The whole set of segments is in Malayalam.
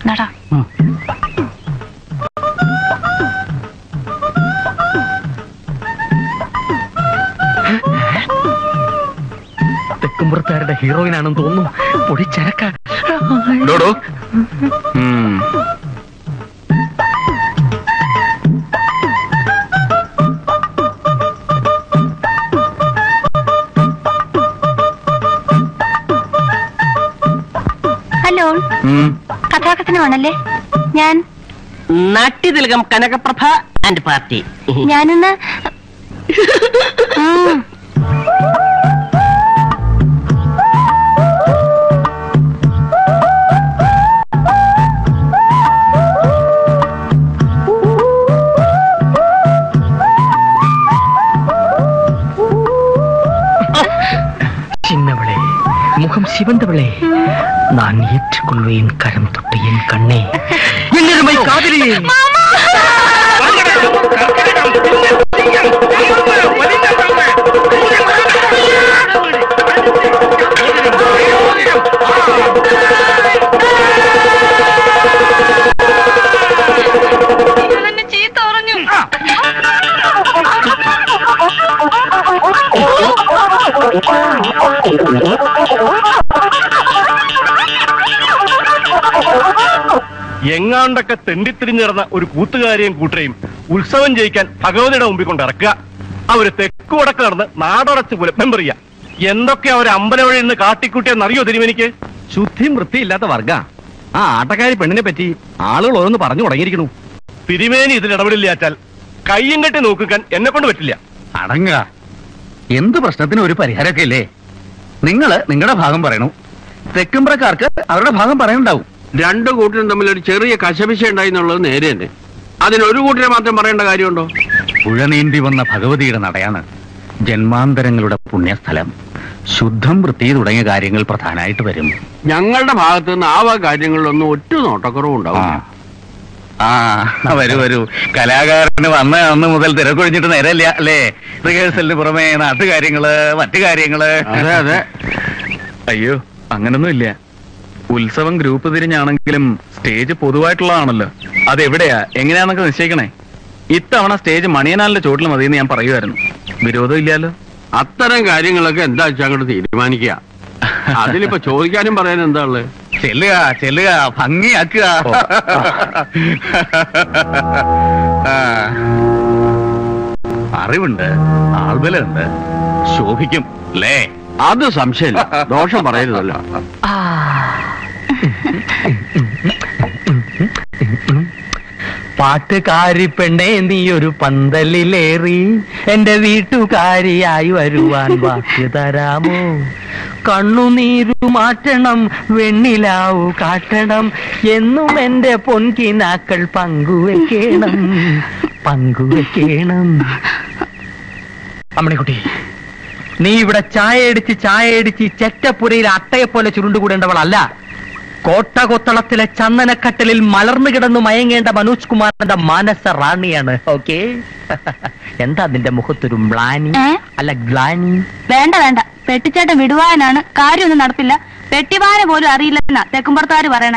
നടാ തെക്കുംപുറത്തുകാരുടെ ഹീറോയിനാണെന്ന് തോന്നുന്നു പൊടിച്ചരക്ക ഡോഡോ ഉം. ഹലോ ഉം. കഥാകഥനമാണല്ലേ ഞാൻ നാട്യതിലകം കനകപ്രഭ ആൻഡ് പാർട്ടി ഞാനിന്ന് ഉം. சின்னவளே முகம் சிவந்தவளே நான் ஏற்றுக்கொள்வேன் கரம் தொட்டு என் கண்ணே என்னருமை காதலியே ചീത്ത പറഞ്ഞു എങ്ങാണ്ടൊക്കെ തെണ്ടിത്തിരിഞ്ഞ് നടന്ന ഒരു കൂട്ടുകാരെയും കൂട്ടരെയും ഉത്സവം ജയിക്കാൻ ഭഗവതിയുടെ മുമ്പിൽ കൊണ്ട് ഇറക്കുക അവര് തെക്ക് വടക്ക് നടന്ന് നാടടച്ച് പുലപ്പം പറയുക എന്തൊക്കെ അവർ അമ്പലം വഴി നിന്ന് കാട്ടിക്കൂട്ടിയെന്നറിയോ തിരുവനിക്ക് ശുദ്ധിയും വൃത്തിയില്ലാത്ത വർഗ ആ ആട്ടക്കാരി പെണ്ണിനെ പറ്റി ആളുകൾ ഓരോന്ന് പറഞ്ഞു തുടങ്ങിയിരിക്കണു തിരുമേനി ഇതിൽ ഇടപെടില്ലാച്ചാൽ കയ്യും കെട്ടി നോക്കിക്കാൻ എന്നെ കൊണ്ട് പറ്റില്ല അടങ്ങുക എന്ത് പ്രശ്നത്തിനും ഒരു പരിഹാരമൊക്കെ ഇല്ലേ നിങ്ങള് നിങ്ങളുടെ ഭാഗം പറയണു തെക്കുംപ്രക്കാർക്ക് അവരുടെ ഭാഗം പറയുന്നുണ്ടാവും രണ്ടു കൂട്ടരും തമ്മിൽ ഒരു ചെറിയ കശപിശ ഉണ്ടായി എന്നുള്ളത് നേരെ തന്നെ അതിനൊരു കൂട്ടരെ മാത്രം പറയേണ്ട കാര്യമുണ്ടോ പുഴ നീന്തി വന്ന ഭഗവതിയുടെ നടയാണ് ജന്മാന്തരങ്ങളുടെ പുണ്യസ്ഥലം ശുദ്ധം വൃത്തി തുടങ്ങിയ കാര്യങ്ങൾ പ്രധാനമായിട്ട് വരും ഞങ്ങളുടെ ഭാഗത്ത് നിന്ന് ആ വക കാര്യങ്ങളിലൊന്നും ഒറ്റ നോട്ടക്കുറവും ആ ഉണ്ടാവും ആ വരൂ വരൂ കലാകാരന് വന്ന അന്ന് മുതൽ തിരക്കൊഴിഞ്ഞിട്ട് നേരമില്ല അല്ലേ റിഹേഴ്സലിന് പുറമെ നാട്ടുകാര്യങ്ങള് മറ്റു കാര്യങ്ങള് അതെ അതെ അയ്യോ അങ്ങനൊന്നും ഇല്ല ഉത്സവം ഗ്രൂപ്പ് തിരിഞ്ഞാണെങ്കിലും സ്റ്റേജ് പൊതുവായിട്ടുള്ളതാണല്ലോ അതെവിടെയാ എങ്ങനെയാന്നൊക്കെ നിശ്ചയിക്കണേ ഇത്തവണ സ്റ്റേജ് മണിയനാലിന്റെ ചോട്ടിൽ മതിയെന്ന് ഞാൻ പറയുമായിരുന്നു വിരോധം ഇല്ലല്ലോ അത്തരം കാര്യങ്ങളൊക്കെ എന്താ വെച്ചാൽ അങ്ങോട്ട് തീരുമാനിക്കുക അതിലിപ്പോ ചോദിക്കാനും പറയാനും എന്താ ഉള്ളത് ചെല്ലുക ചെല്ലുക ഭംഗിയാക്കുക ആ. അറിവുണ്ട് ആൾബലുണ്ട് ശോഭിക്കും അല്ലേ അത് സംശയമില്ല ദോഷം പറയരുതല്ലോ പാട്ടുകാരി പെണ്ണേ നീ ഒരു പന്തലിലേറി എന്റെ വീട്ടുകാരിയായി വരുവാൻ വാക്ക് തരാമോ കണ്ണുനീരു മാറ്റണം വെണ്ണിലാവു കാട്ടണം എന്നും എന്റെ പൊൻകിനാക്കൾ പങ്കുവെക്കണം പങ്കുവെക്കണം അമ്മണിക്കുട്ടി നീ ഇവിടെ ചായ അടിച്ച് ചായ അടിച്ച് ചെറ്റപ്പുരയിൽ അട്ടയെ പോലെ ചുരുണ്ടുകൂടേണ്ടവളല്ല കോട്ടകൊത്തളത്തിലെ ചന്ദനക്കട്ടലിൽ മലർന്നു കിടന്നു മയങ്ങേണ്ട മനോജ് കുമാറിന്റെ മാനസ റാണിയാണ് ഓക്കെ എന്താ നിന്റെ മുഖത്തൊരു മ്ലാനി ഏ? അല്ല ഗ്ലാനി വേണ്ട വേണ്ട പെട്ടിച്ചേട്ടൻ വിടുവാനാണ് കാര്യമൊന്നും നടപ്പില്ല പെട്ടിവാര പോലും അറിയില്ലെന്നാ തെക്കുംപുറത്തുകാർ പറയണേ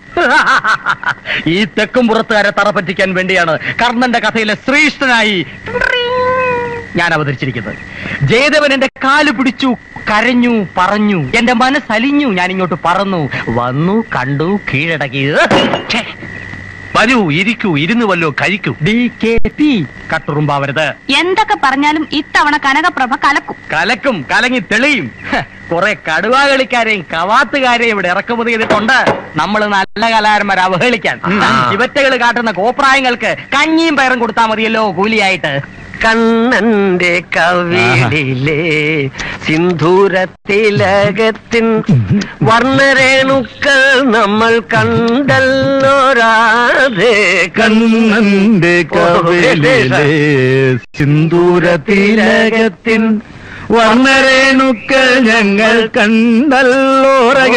ഈ തെക്കും പുറത്തുകാരെ തറ പറ്റിക്കാൻ വേണ്ടിയാണ് കർണന്റെ കഥയിലെ ശ്രീഷ്ഠനായി ഞാൻ അവതരിച്ചിരിക്കുന്നത് ജയദേവൻ എന്റെ കാല് പിടിച്ചു കരഞ്ഞു പറഞ്ഞു എന്റെ മനസ്സലിഞ്ഞു ഞാൻ ഇങ്ങോട്ട് പറന്നു വന്നു കണ്ടു കീഴടക്കി ഛേ, വരൂ ഇരിക്കൂ ഇരുന്ന് വല്ലോ കഴിക്കൂ ഡി കെ പി കട്ടുറുമ്പാവരുത് എന്തൊക്കെ പറഞ്ഞാലും ഇത്തവണ കനകപ്രഭ കലക്കും കലക്കും കലങ്ങി തെളിയും ഹ, കുറെ കടുവാ കളിക്കാരെയും കവാത്തുകാരെയും ഇവിടെ ഇറക്കുമതി ചെയ്തിട്ടുണ്ട് നമ്മൾ നല്ല കലാകാരന്മാരെ അവഹേളിക്കാൻ ഇവറ്റകൾ കാട്ടുന്ന കോപ്രായങ്ങൾക്ക് കഞ്ഞിയും പയറും കൊടുത്താൽ മതിയല്ലോ കൂലിയായിട്ട് കണ്ണന്റെ കവിളിലെ സിന്ധൂരത്തിലകത്തിൻ വർണ്ണരേണുക്കൾ നമ്മൾ കണ്ടല്ലോ രാധേ കണ്ണന്റെ കവിളിലെ സിന്ദൂരത്തിലകത്തിൻ വർണ്ണരേണുക്കൾ ഞങ്ങൾ കണ്ടല്ലോ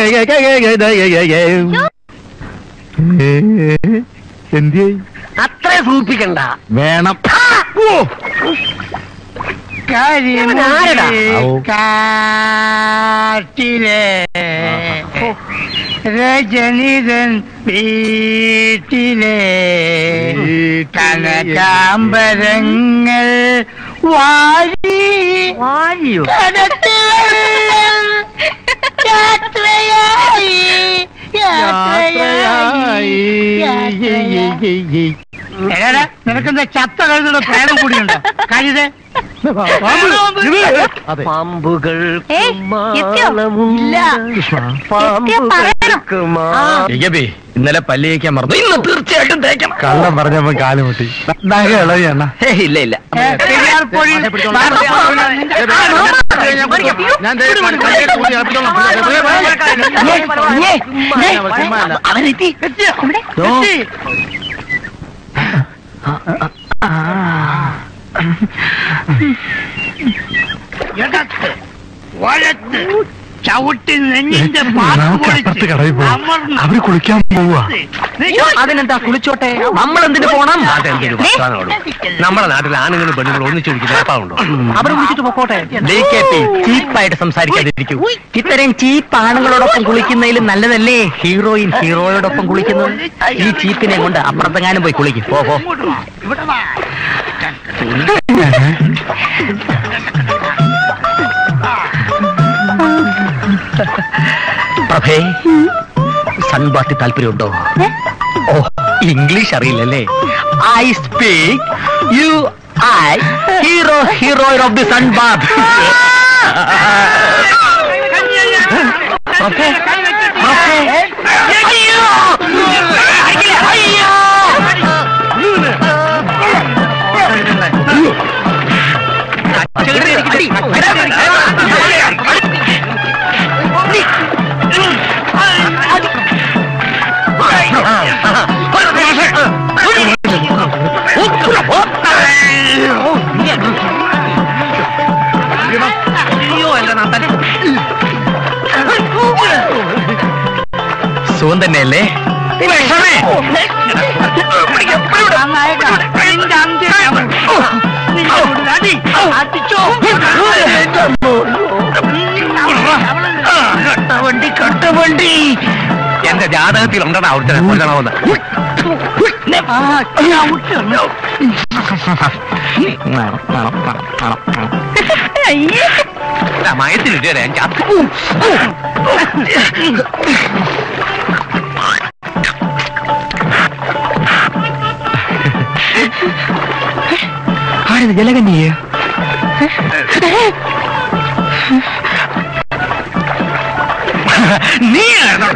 എന്തിയേ അത്ര സൂപ്പിക്കണ്ട വേണം ആരടാ? ആവോ. കാട്ടിലെ രജനിതൻ വീട്ടിലെ കനകാംബരങ്ങൾ വാരി വാരിയോ കടത്തുവെള്ളം യാത്രയായി യാത്രയായി യാത്രയായി. എടാ, നിനക്കെന്താ ചത്ത കഴുതുള്ള പ്രേതം കൂടിയുണ്ടോ കഴുത് പാമ്പുകൾ ഏയ്, എത്തിയോ? ഇല്ല. എത്തിയോ പറയണം. ഇയ്യബി ഇന്നലെ പല്ല് തേക്കാൻ മറന്നു ഇന്ന് തീർച്ചയായിട്ടും തേക്കണം കള്ളം പറഞ്ഞപ്പോ കാലുമുട്ടി നഗ ഇളവി എണ്ണ ഇല്ല ഇല്ല പെരിയാർപ്പൊഴി ഞാൻ ദേ കൈയ്യെ കൂടി അകത്തോളം അവനെത്തി ഇവിടെ ഇടത്ത് വലത്ത് ചവിട്ടി നെഞ്ഞിന്റെ പാത്ത് നമുക്ക് അപ്പുറത്ത് പൊളിച്ച് കടയിൽ പോവാം അമർന്ന് അവര് കുളിക്കാൻ പോവാ അതിനെന്താ കുളിച്ചോട്ടെ നമ്മൾ എന്തിനു പോണം അതെന്തൊരു വർത്താനമാണ് നമ്മുടെ നാട്ടിൽ ആണുങ്ങളും പെണ്ണുങ്ങളും ഒന്നിച്ചു കുടിക്കുന്ന ഏപ്പാവുണ്ടോ അവർ വിളിച്ചിട്ട് പോക്കോട്ടെ ചീപ്പായിട്ട് സംസാരിക്കാതിരിക്കൂ ഇത്രയും ചീപ്പ് ആണുങ്ങളോടൊപ്പം കുളിക്കുന്നതിൽ നല്ലതല്ലേ ഹീറോയിൻ ഹീറോയോടൊപ്പം കുളിക്കുന്നത് ഈ ചീപ്പിനെ കൊണ്ട് അപ്പുറത്തെങ്ങാനും പോയി കുളിക്കും പോ പോ ഇങ്ങോട്ട് വാ ഇവിടെ വാ പ്രഭേ സൺബാത്തി താല്പര്യമുണ്ടോ ഓ ഇംഗ്ലീഷ് അറിയില്ലല്ലേ I speak you I hero heroine of the sunbath പ്രഭേ പ്രഭേ അയ്യോ അയ്യോ സുഖം തന്നെയല്ലേ നന്നായിട്ട് നിന്റെ അന്ത്യം ഞാൻ വിളിക്കും. നിന്റെ കൂടുതൽ അടി അടിച്ചോ കട്ടവണ്ടി കട്ടവണ്ടി എന്റെ ജാതകത്തിൽ ഉണ്ടടാ അവിടുത്തെ കൊല്ലണമെന്ന് ആ ചവിട്ടി മയത്തിലിട്ടേ ഞാൻ ചത്തു ആരത് ജലകന്യേ നീ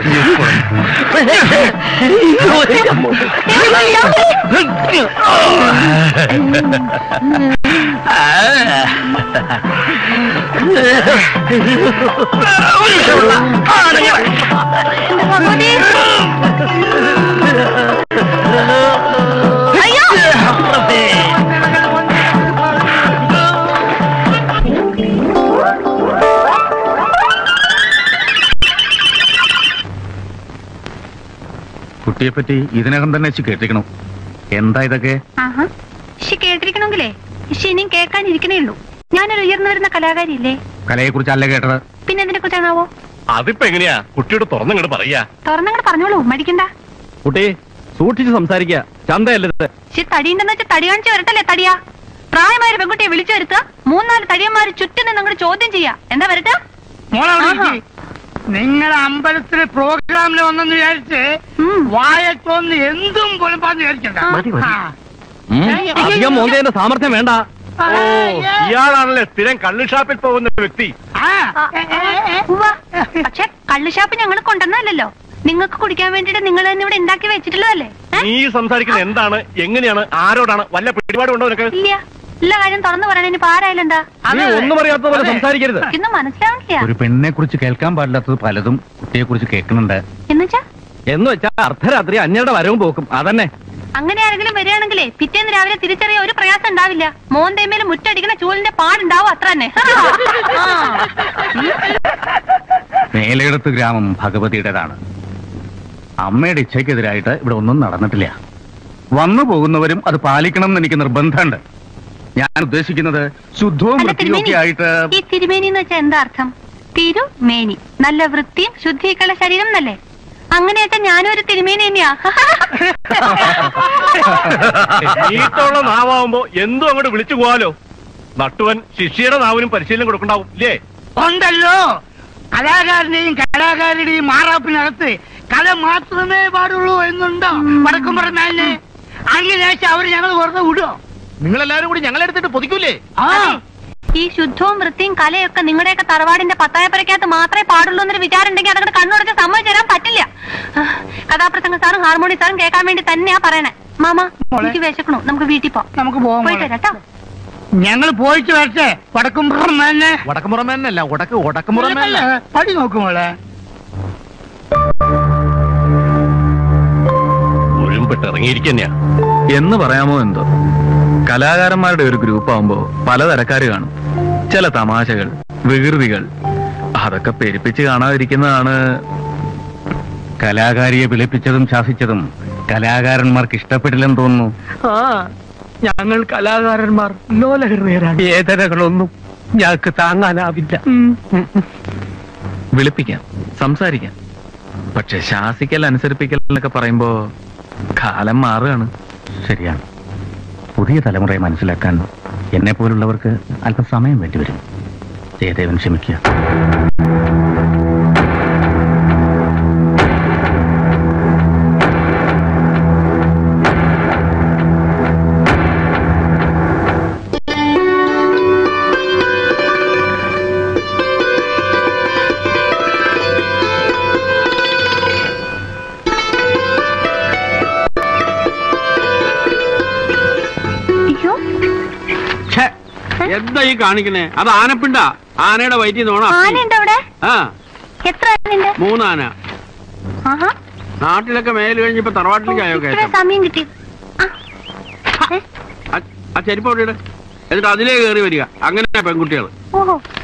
കുട്ടിയെ പറ്റി ഇതിനകം തന്നെ വെച്ച് കേട്ടിരിക്കണം എന്താ ഇതൊക്കെ ആഹാ ഇഷി കേട്ടിരിക്കണമെങ്കിലേ ഇഷി ഇനിയും കേൾക്കാനിരിക്കണേ ഉള്ളൂ ഞാനൊരു ഉയർന്നു വരുന്ന കലാകാരിയില്ലേ കലയെ കുറിച്ചല്ല കേട്ടത് പിന്നെ എന്തിനെ കുറിച്ചാണാവോ അതിപ്പോ എങ്ങനെയാ കുട്ടിയോട് തുറന്നിങ്ങോട്ട് പറയാ തുറന്നങ്ങോട്ട് പറഞ്ഞോളൂ മടിക്കണ്ട കുട്ടി സൂക്ഷിച്ച് സംസാരിക്കുക ചന്തയല്ലത് ഇഷി തടിയുണ്ടെന്ന് വെച്ചാൽ തടി കാണിച്ച് വരട്ടല്ലേ തടിയാ പ്രായമായ ഒരു പെൺകുട്ടിയെ വിളിച്ചു വരുത്തുക മൂന്നാല് തടിയന്മാര് ചുറ്റും നിന്ന് അങ്ങോട്ട് ചോദ്യം ചെയ്യാ എന്താ വരട്ടെ മോളവിടെ നിങ്ങളെ അമ്പലത്തിലെ പ്രോഗ്രാമിൽ വന്നെന്ന് വിചാരിച്ച് ഉം. വായത്തോന്ന് എന്തും പോലും പറഞ്ഞു വിചാരിക്കണ്ട മതി, മതി. ആ. അധികം മോന്തേന്റെ സാമർഥ്യം വേണ്ട ആ, ഓ ഇയാളാണല്ലേ സ്ഥിരം കള്ള് ഷാപ്പിൽ പോകുന്ന വ്യക്തി ആ, ഏ, ഏ, ഏ. ഉവ്വ. പക്ഷെ കള്ളുഷാപ്പ് ഞങ്ങൾ കൊണ്ടുവന്നല്ലോ നിങ്ങൾക്ക് കുടിക്കാൻ വേണ്ടിട്ട് നിങ്ങൾ തന്നെ ഇവിടെ ഉണ്ടാക്കി വെച്ചിട്ടുള്ളതല്ലേ ഏ? നീ സംസാരിക്കുന്നത് എന്താണ് എങ്ങനെയാണ് ആരോടാണ് വല്ല പിടിപാടുണ്ടോ നിനക്ക് ഇല്ല എല്ലാ കാര്യം തുറന്നു പറയണ ഇനിയിപ്പോ ആരായാലെന്താ നീ ഒന്നും അറിയാത്ത പോലെ സംസാരിക്കരുത് ഇതൊന്നും മനസ്സിലാവണില്ല ഒരു പെണ്ണിനെ കുറിച്ച് കേൾക്കാൻ പാടില്ലാത്തത് പലതും കുട്ടിയെ കുറിച്ച് കേൾക്കുന്നുണ്ട് എന്നുവെച്ചാ എന്ന് വെച്ചാ അർദ്ധരാത്രി അഞ്ഞയുടെ വരവും പോക്കും അതന്നെ അങ്ങനെ ആരെങ്കിലും വരികയാണെങ്കിലേ പിറ്റേന്ന് രാവിലെ തിരിച്ചറിയാൻ ഒരു പ്രയാസം ഉണ്ടാവില്ല മോന്തേമേല് മുറ്റടിക്കുന്ന ചൂലിന്റെ പാടുണ്ടാവും അത്ര തന്നെ ആ. മേലെടുത്ത് ഗ്രാമം ഭഗവതിയുടേതാണ് അമ്മയുടെ ഇച്ഛയ്ക്കെതിരായിട്ട് ഇവിടെ ഒന്നും നടന്നിട്ടില്ല വന്നു പോകുന്നവരും അത് പാലിക്കണം എന്ന് എനിക്ക് നിർബന്ധമുണ്ട് ഞാൻ ഉദ്ദേശിക്കുന്നത് ശുദ്ധവും അല്ല, വൃത്തിയും ഒക്കെ തിരുമേനി, ആയിട്ട് ഈ തിരുമേനി എന്ന് വെച്ചാൽ എന്താ അർത്ഥം തിരുമേനി നല്ല വൃത്തിയും ശുദ്ധിയൊക്കെയുള്ള ശരീരം എന്നല്ലേ അങ്ങനെയൊക്കെ ഞാനും ഒരു തിരുമേനി തന്നെയാ നീട്ടുള്ള നാവാകുമ്പോ എന്തും അങ്ങോട്ട് വിളിച്ചു പോവാലോ നട്ടുവൻ ശിഷ്യയുടെ നാവിനും പരിശീലനം കൊടുക്കണ്ടാവും ഇല്ലേ ഉണ്ടല്ലോ കലാകാരന്റെയും കലാകാരിയുടെയും മാറാപ്പിനകത്ത് കല മാത്രമേ പാടുള്ളൂ എന്നുണ്ടോ വടക്കം പറഞ്ഞാലിന് അങ്ങനെ അവര് ഞങ്ങൾ വെറുതെ വിടുവോ നിങ്ങളെല്ലാരും കൂടി ഞങ്ങളെടുത്തിട്ട് പൊതിക്കൂലേ ആ ഈ ശുദ്ധവും വൃത്തിയും കലയൊക്കെ നിങ്ങളുടെയൊക്കെ തറവാടിന്റെ പത്തായപ്പരക്കകത്ത് മാത്രമേ പാടുള്ളൂ എന്നൊരു വിചാരം ഉണ്ടെങ്കിൽ അതങ്ങോട്ട് കണ്ണുടച്ച് സമ്മതിച്ചു തരാൻ പറ്റില്ല ആ, കഥാപ്രസംഗ സാറും ഹാർമോണി സാറും കേൾക്കാൻ വേണ്ടി തന്നെയാ പറയണേ മാമ എനിക്ക് വിശക്കണു നമുക്ക് വീട്ടിൽ പോവാം നമുക്ക് പോവാം പോയിട്ട് മോളെ. വരാം കേട്ടോ ഞങ്ങൾ പോയിട്ട് വരട്ടെ വടക്കും തന്നെ വടക്കുമുറമേനല്ല ഉടക്ക് ഉടക്കുമുറമേനല്ല പടി നോക്കുമോളെ ഒഴുമ്പിട്ട് ഇറങ്ങിയിരിക്കന്നെയാ എന്ന് പറയാമോ എന്തോ കലാകാരന്മാരുടെ ഒരു ഗ്രൂപ്പ് ആവുമ്പോ പലതരക്കാര് കാണും ചില തമാശകൾ വികൃതികൾ അതൊക്കെ പെരുപ്പിച്ച് കാണാതിരിക്കുന്നതാണ് കലാകാരിയെ വിളിപ്പിച്ചതും ശാസിച്ചതും കലാകാരന്മാർക്ക് ഇഷ്ടപ്പെട്ടില്ലെന്ന് തോന്നുന്നു ഞങ്ങൾ കലാകാരന്മാർ ലോലഹൃദയരാണ് വേദനകളൊന്നും ഞങ്ങൾക്ക് താങ്ങാനാവില്ല വിളിപ്പിക്കാം സംസാരിക്കാം പക്ഷെ ശാസിക്കൽ അനുസരിപ്പിക്കൽ എന്നൊക്കെ പറയുമ്പോ കാലം മാറുകയാണ് ശരിയാണ് പുതിയ തലമുറയെ മനസ്സിലാക്കാൻ എന്നെ പോലുള്ളവർക്ക് അല്പം സമയം വേണ്ടിവരും ജയദേവൻ ക്ഷമിക്കുക അയ്യോ ഛേ, എന്താ ഈ കാണിക്കണേ അത് ആനപ്പിണ്ട ആനയുടെ വയറ്റിൽ നോണ ആനയുണ്ട് അവിടെ ആ എത്ര ആനയുണ്ട് മൂന്നാന ആഹാ നാട്ടിലൊക്കെ മേല് കഴിഞ്ഞപ്പോ തറവാട്ടിലേക്കായോ ഇത്ര കയറ്റം സമയം കിട്ടി ആ. ഏ? ആ- ആ ചെരുപ്പ് അവിടെ ഇട്. എന്നിട്ട് അതിലേ കയറി വരിക അങ്ങനെ പെൺകുട്ടികൾ ഓഹോ